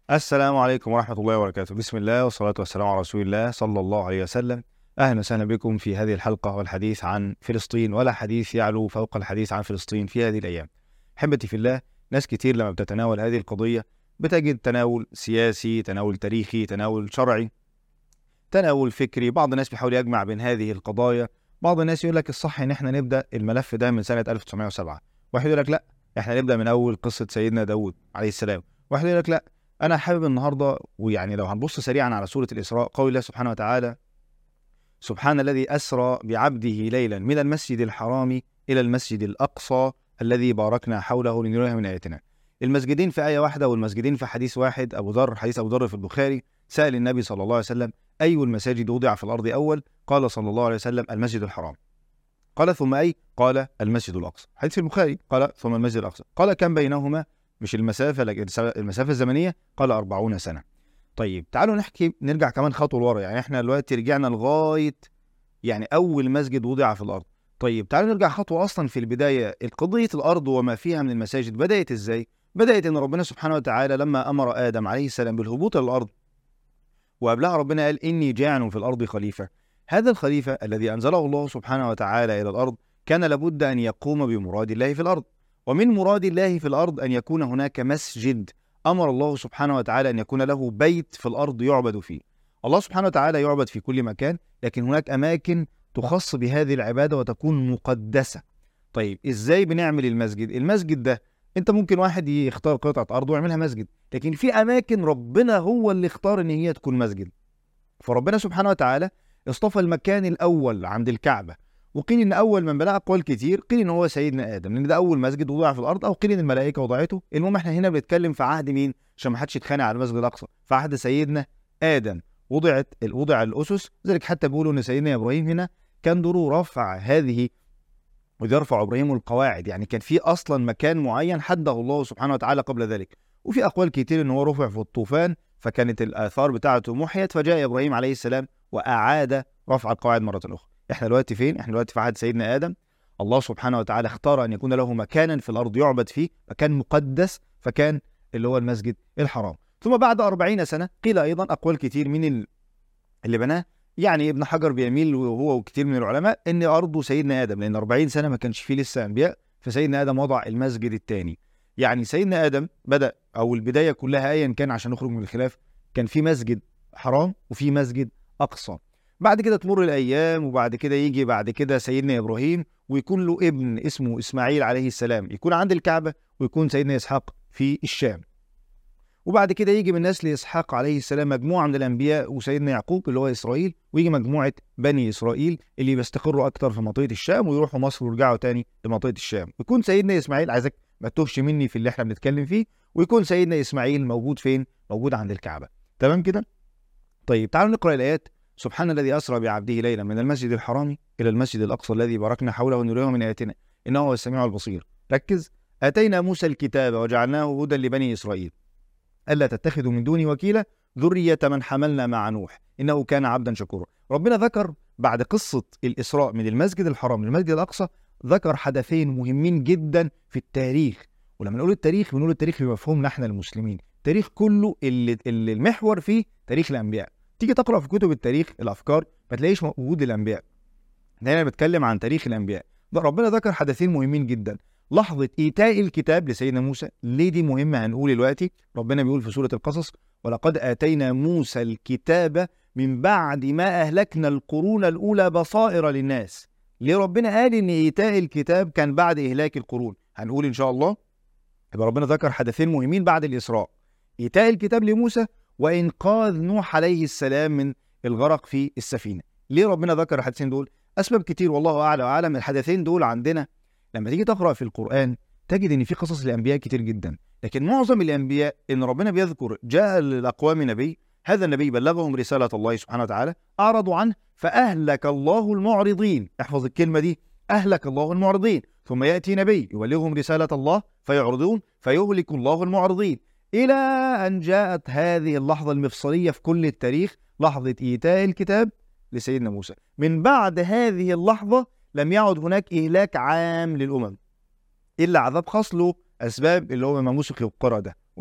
السلام عليكم ورحمة الله وبركاته بسم الله والصلاة والسلام على رسول الله صلى الله عليه وسلم أهلا وسهلا بكم في هذه الحلقة والحديث عن فلسطين ولا حديث يعلو فوق الحديث عن فلسطين في هذه الأيام أحبتي في الله ناس كتير لما بتتناول هذه القضية بتجد تناول سياسي تناول تاريخي تناول شرعي تناول فكري بعض الناس بيحاول يجمع بين هذه القضايا بعض الناس يقول لك الصح ان احنا نبدا الملف ده من سنه 1907 واحد يقول لك لا احنا نبدا من اول قصه سيدنا داود عليه السلام واحد يقول لك لا انا حابب النهارده ويعني لو هنبص سريعا على سوره الاسراء قول الله سبحانه وتعالى سبحان الذي اسرى بعبده ليلا من المسجد الحرام الى المسجد الاقصى الذي باركنا حوله لنريه من اياتنا المسجدين في ايه واحده والمسجدين في حديث واحد ابو ذر حديث ابو ذر في البخاري سال النبي صلى الله عليه وسلم اي المساجد وضع في الارض اول قال صلى الله عليه وسلم المسجد الحرام قال ثم اي قال المسجد الاقصى حديث في البخاري قال ثم المسجد الاقصى قال كم بينهما مش المسافه لكن المسافه الزمنيه قال 40 سنه طيب تعالوا نحكي نرجع كمان خطوه لورا يعني احنا دلوقتي رجعنا لغايه يعني اول مسجد وضع في الارض طيب تعالوا نرجع خطوه اصلا في البدايه قضيه الارض وما فيها من المساجد بدات ازاي بدات ان ربنا سبحانه وتعالى لما امر ادم عليه السلام بالهبوط الى الارض وقبلها ربنا قال اني جاعل في الارض خليفه هذا الخليفه الذي انزله الله سبحانه وتعالى الى الارض كان لابد ان يقوم بمراد الله في الارض ومن مراد الله في الارض ان يكون هناك مسجد امر الله سبحانه وتعالى ان يكون له بيت في الارض يعبد فيه. الله سبحانه وتعالى يعبد في كل مكان، لكن هناك اماكن تخص بهذه العباده وتكون مقدسه. طيب ازاي بنعمل المسجد؟ المسجد ده انت ممكن واحد يختار قطعه ارض ويعملها مسجد، لكن في اماكن ربنا هو اللي اختار ان هي تكون مسجد. فربنا سبحانه وتعالى اصطفى المكان الاول عند الكعبه وقيل ان اول من بنى اقوال كتير قيل ان هو سيدنا ادم لان ده اول مسجد وضع في الارض او قيل ان الملائكه وضعته المهم احنا هنا بنتكلم في عهد مين عشان ما حدش يتخانق على المسجد الاقصى في عهد سيدنا ادم وضعت وضع الاسس ذلك حتى بيقولوا ان سيدنا ابراهيم هنا كان دوره رفع هذه وإذ يرفع ابراهيم القواعد يعني كان في اصلا مكان معين حده الله سبحانه وتعالى قبل ذلك وفي اقوال كتير ان هو رفع في الطوفان فكانت الاثار بتاعته محيت فجاء ابراهيم عليه السلام واعاد رفع القواعد مره اخرى احنا دلوقتي فين؟ احنا دلوقتي في عهد سيدنا ادم الله سبحانه وتعالى اختار ان يكون له مكانا في الارض يعبد فيه مكان مقدس فكان اللي هو المسجد الحرام ثم بعد أربعين سنة قيل أيضا أقوال كتير من اللي بناه يعني ابن حجر بيميل وهو وكتير من العلماء ان ارضه سيدنا ادم لان 40 سنه ما كانش فيه لسه انبياء فسيدنا ادم وضع المسجد الثاني يعني سيدنا ادم بدا او البدايه كلها ايا كان عشان نخرج من الخلاف كان في مسجد حرام وفي مسجد اقصى بعد كده تمر الايام وبعد كده يجي بعد كده سيدنا ابراهيم ويكون له ابن اسمه اسماعيل عليه السلام يكون عند الكعبه ويكون سيدنا اسحاق في الشام وبعد كده يجي من نسل اسحاق عليه السلام مجموعه من الانبياء وسيدنا يعقوب اللي هو اسرائيل ويجي مجموعه بني اسرائيل اللي بيستقروا اكتر في منطقه الشام ويروحوا مصر ويرجعوا تاني لمنطقه الشام ويكون سيدنا اسماعيل عايزك ما تتوهش مني في اللي احنا بنتكلم فيه ويكون سيدنا اسماعيل موجود فين موجود عند الكعبه تمام كده طيب تعالوا نقرا الايات سبحان الذي أسرى بعبده ليلا من المسجد الحرام إلى المسجد الأقصى الذي باركنا حوله نريه من آياتنا إنه هو السميع البصير ركز آتينا موسى الكتاب وجعلناه هدى لبني إسرائيل ألا تتخذوا من دوني وكيلا ذرية من حملنا مع نوح إنه كان عبدا شكورا ربنا ذكر بعد قصة الإسراء من المسجد الحرام للمسجد الأقصى ذكر حدثين مهمين جدا في التاريخ ولما نقول التاريخ بنقول التاريخ بمفهومنا احنا المسلمين التاريخ كله اللي, اللي المحور فيه تاريخ الأنبياء تيجي تقرا في كتب التاريخ الافكار ما تلاقيش وجود الانبياء هنا بتكلم عن تاريخ الانبياء ده ربنا ذكر حدثين مهمين جدا لحظة إيتاء الكتاب لسيدنا موسى ليه دي مهمة هنقول دلوقتي ربنا بيقول في سورة القصص ولقد آتينا موسى الكتاب من بعد ما أهلكنا القرون الأولى بصائر للناس ليه ربنا قال إن إيتاء الكتاب كان بعد إهلاك القرون هنقول إن شاء الله يبقى ربنا ذكر حدثين مهمين بعد الإسراء إيتاء الكتاب لموسى وإنقاذ نوح عليه السلام من الغرق في السفينة ليه ربنا ذكر الحدثين دول؟ أسباب كتير والله أعلى وأعلم الحدثين دول عندنا لما تيجي تقرأ في القرآن تجد إن في قصص الأنبياء كتير جدا لكن معظم الأنبياء إن ربنا بيذكر جاء للأقوام نبي هذا النبي بلغهم رسالة الله سبحانه وتعالى أعرضوا عنه فأهلك الله المعرضين احفظ الكلمة دي أهلك الله المعرضين ثم يأتي نبي يبلغهم رسالة الله فيعرضون فيهلك الله المعرضين إلى أن جاءت هذه اللحظة المفصلية في كل التاريخ لحظة إيتاء الكتاب لسيدنا موسى من بعد هذه اللحظة لم يعد هناك إهلاك عام للأمم إلا عذاب خاص له أسباب اللي هو ما مسخ القرى ده وده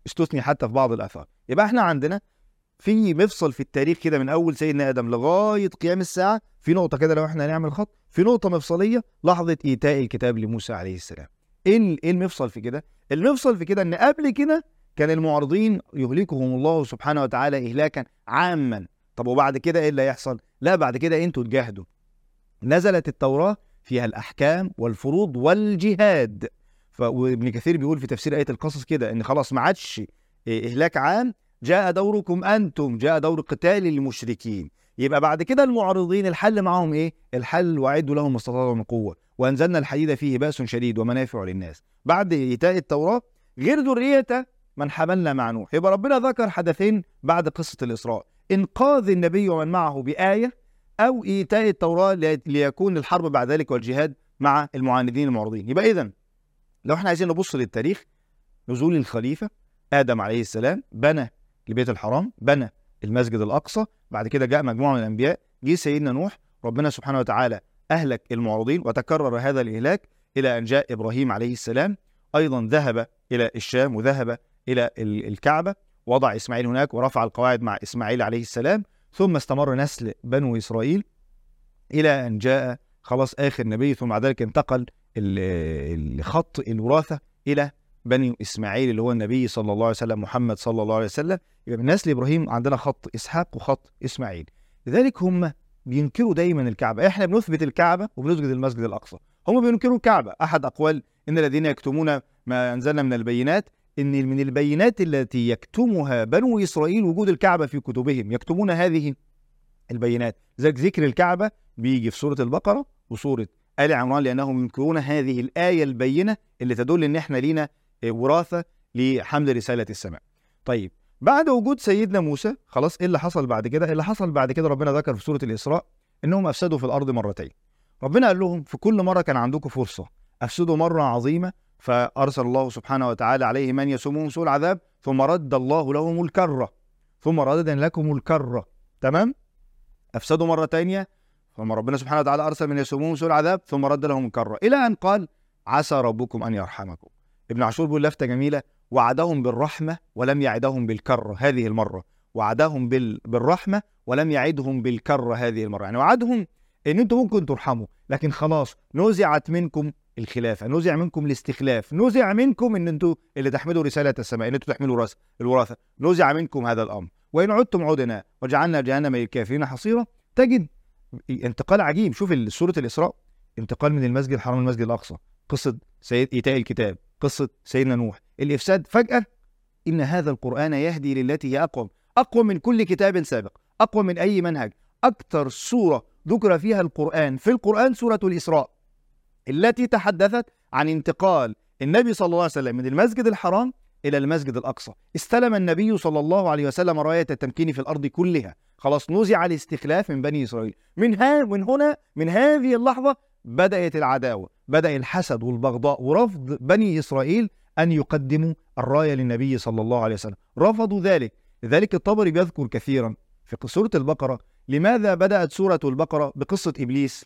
استثني حتى في بعض الاثار يبقى احنا عندنا في مفصل في التاريخ كده من اول سيدنا ادم لغايه قيام الساعه في نقطه كده لو احنا هنعمل خط في نقطه مفصليه لحظه ايتاء الكتاب لموسى عليه السلام ايه ايه المفصل في كده المفصل في كده ان قبل كده كان المعرضين يهلكهم الله سبحانه وتعالى اهلاكا عاما طب وبعد كده ايه اللي هيحصل لا بعد كده انتوا تجاهدوا نزلت التوراه فيها الاحكام والفروض والجهاد وابن كثير بيقول في تفسير ايه القصص كده ان خلاص ما عادش اهلاك عام جاء دوركم انتم جاء دور قتال المشركين يبقى بعد كده المعارضين الحل معاهم ايه الحل وعدوا لهم ما استطاعوا من قوه وانزلنا الحديد فيه باس شديد ومنافع للناس بعد ايتاء التوراه غير ذريه من حملنا مع نوح يبقى ربنا ذكر حدثين بعد قصه الاسراء انقاذ النبي ومن معه بايه او ايتاء التوراه ليكون الحرب بعد ذلك والجهاد مع المعاندين المعرضين يبقى اذا لو احنا عايزين نبص للتاريخ نزول الخليفه ادم عليه السلام بنى البيت الحرام بنى المسجد الاقصى بعد كده جاء مجموعه من الانبياء جه سيدنا نوح ربنا سبحانه وتعالى اهلك المعرضين وتكرر هذا الاهلاك الى ان جاء ابراهيم عليه السلام ايضا ذهب الى الشام وذهب الى الكعبه وضع اسماعيل هناك ورفع القواعد مع اسماعيل عليه السلام ثم استمر نسل بنو اسرائيل الى ان جاء خلاص اخر نبي ثم بعد ذلك انتقل الخط الوراثه الى بني اسماعيل اللي هو النبي صلى الله عليه وسلم محمد صلى الله عليه وسلم يبقى من نسل ابراهيم عندنا خط اسحاق وخط اسماعيل لذلك هم بينكروا دايما الكعبه احنا بنثبت الكعبه وبنسجد المسجد الاقصى هم بينكروا الكعبه احد اقوال ان الذين يكتمون ما انزلنا من البينات ان من البينات التي يكتمها بنو اسرائيل وجود الكعبه في كتبهم يكتمون هذه البينات ذلك ذكر الكعبه بيجي في سوره البقره وسوره ال عمران لانهم ينكرون هذه الايه البينه اللي تدل ان احنا لينا وراثه لحمل رساله السماء. طيب بعد وجود سيدنا موسى خلاص ايه اللي حصل بعد كده؟ اللي حصل بعد كده ربنا ذكر في سوره الاسراء انهم افسدوا في الارض مرتين. ربنا قال لهم في كل مره كان عندكم فرصه افسدوا مره عظيمه فارسل الله سبحانه وتعالى عليه من يسومهم سوء العذاب ثم رد الله لهم الكره ثم ردد لكم الكره تمام؟ افسدوا مره ثانيه ثم ربنا سبحانه وتعالى ارسل من يسومهم سوء العذاب ثم رد لهم الكره الى ان قال عسى ربكم ان يرحمكم. ابن عاشور بيقول لفته جميله وعدهم بالرحمه ولم يعدهم بالكره هذه المره وعدهم بال... بالرحمه ولم يعدهم بالكره هذه المره يعني وعدهم ان انتم ممكن ترحموا لكن خلاص نزعت منكم الخلافه نزع منكم الاستخلاف نزع منكم ان انتم اللي تحملوا رساله السماء ان انتم تحملوا راس الوراثه نزع منكم هذا الامر وان عدتم عدنا وجعلنا جهنم للكافرين حصيرا تجد انتقال عجيب شوف سوره الاسراء انتقال من المسجد الحرام للمسجد الاقصى قصه سيد ايتاء الكتاب قصة سيدنا نوح الإفساد فجأة إن هذا القرآن يهدي للتي هي أقوم أقوى من كل كتاب سابق أقوى من أي منهج أكثر سورة ذكر فيها القرآن في القرآن سورة الإسراء التي تحدثت عن انتقال النبي صلى الله عليه وسلم من المسجد الحرام إلى المسجد الأقصى استلم النبي صلى الله عليه وسلم راية التمكين في الأرض كلها خلاص نزع الاستخلاف من بني إسرائيل من, ها من هنا من هذه اللحظة بدأت العداوة بدأ الحسد والبغضاء ورفض بني إسرائيل أن يقدموا الراية للنبي صلى الله عليه وسلم رفضوا ذلك لذلك الطبري بيذكر كثيرا في سورة البقرة لماذا بدأت سورة البقرة بقصة إبليس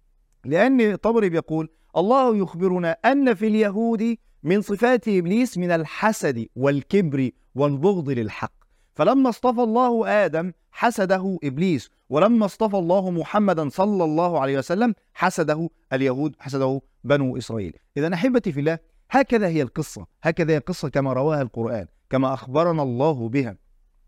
لأن الطبري بيقول الله يخبرنا أن في اليهود من صفات إبليس من الحسد والكبر والبغض للحق فلما اصطفى الله آدم حسده إبليس ولما اصطفى الله محمدا صلى الله عليه وسلم حسده اليهود حسده بنو إسرائيل إذا أحبتي في الله هكذا هي القصة هكذا هي القصة كما رواها القرآن كما أخبرنا الله بها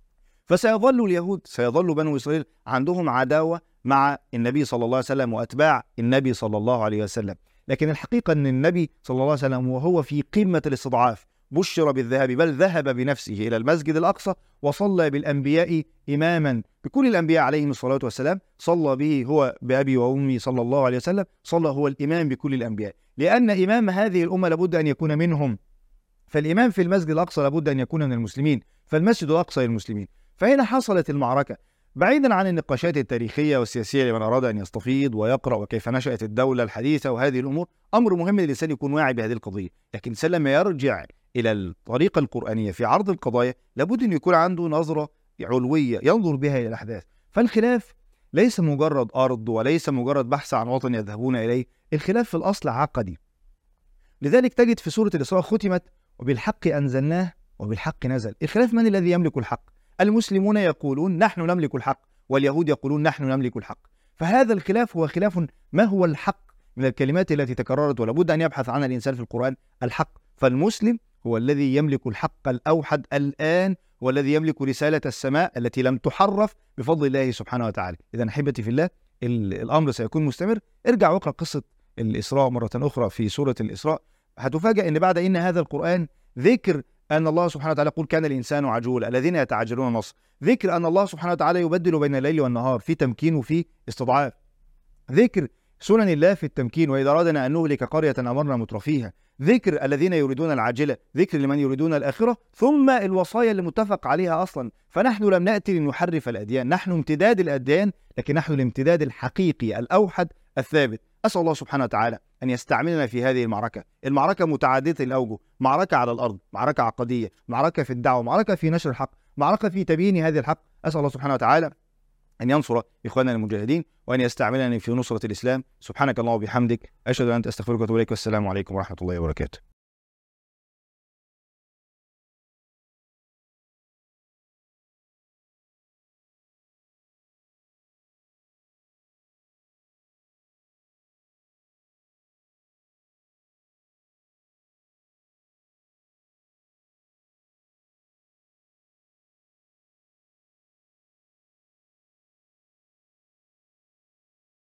فسيظل اليهود سيظل بنو إسرائيل عندهم عداوة مع النبي صلى الله عليه وسلم وأتباع النبي صلى الله عليه وسلم لكن الحقيقة أن النبي صلى الله عليه وسلم وهو في قمة الاستضعاف بشر بالذهاب بل ذهب بنفسه إلى المسجد الأقصى وصلى بالأنبياء إماما بكل الأنبياء عليهم الصلاة والسلام صلى به هو بأبي وأمي صلى الله عليه وسلم صلى هو الإمام بكل الأنبياء لأن إمام هذه الأمة لابد أن يكون منهم فالإمام في المسجد الأقصى لابد أن يكون من المسلمين فالمسجد الأقصى للمسلمين فهنا حصلت المعركة بعيدا عن النقاشات التاريخية والسياسية لمن أراد أن يستفيض ويقرأ وكيف نشأت الدولة الحديثة وهذه الأمور أمر مهم للإنسان يكون واعي بهذه القضية لكن الإنسان لما يرجع إلى الطريقة القرآنية في عرض القضايا لابد أن يكون عنده نظرة علوية ينظر بها إلى الأحداث فالخلاف ليس مجرد أرض وليس مجرد بحث عن وطن يذهبون إليه الخلاف في الأصل عقدي لذلك تجد في سورة الإسراء ختمت وبالحق أنزلناه وبالحق نزل الخلاف من الذي يملك الحق المسلمون يقولون نحن نملك الحق واليهود يقولون نحن نملك الحق فهذا الخلاف هو خلاف ما هو الحق من الكلمات التي تكررت ولابد أن يبحث عنها الإنسان في القرآن الحق فالمسلم هو الذي يملك الحق الأوحد الآن هو الذي يملك رسالة السماء التي لم تحرف بفضل الله سبحانه وتعالى إذا أحبتي في الله الأمر سيكون مستمر ارجع واقرأ قصة الإسراء مرة أخرى في سورة الإسراء هتفاجأ أن بعد إن هذا القرآن ذكر أن الله سبحانه وتعالى يقول كان الإنسان عجولا الذين يتعجلون النصر ذكر أن الله سبحانه وتعالى يبدل بين الليل والنهار في تمكين وفي استضعاف ذكر سنن الله في التمكين وإذا أردنا أن نهلك قرية أمرنا مترفيها ذكر الذين يريدون العاجلة ذكر لمن يريدون الآخرة ثم الوصايا اللي متفق عليها أصلا فنحن لم نأتي لنحرف الأديان نحن امتداد الأديان لكن نحن الامتداد الحقيقي الأوحد الثابت أسأل الله سبحانه وتعالى أن يستعملنا في هذه المعركة المعركة متعددة الأوجه معركة على الأرض معركة عقدية معركة في الدعوة معركة في نشر الحق معركة في تبيين هذه الحق أسأل الله سبحانه وتعالى أن ينصر إخواننا المجاهدين وأن يستعملني في نصرة الإسلام سبحانك اللهم وبحمدك أشهد أن لا إله إلا أنت أستغفرك وأتوب إليك والسلام عليكم ورحمة الله وبركاته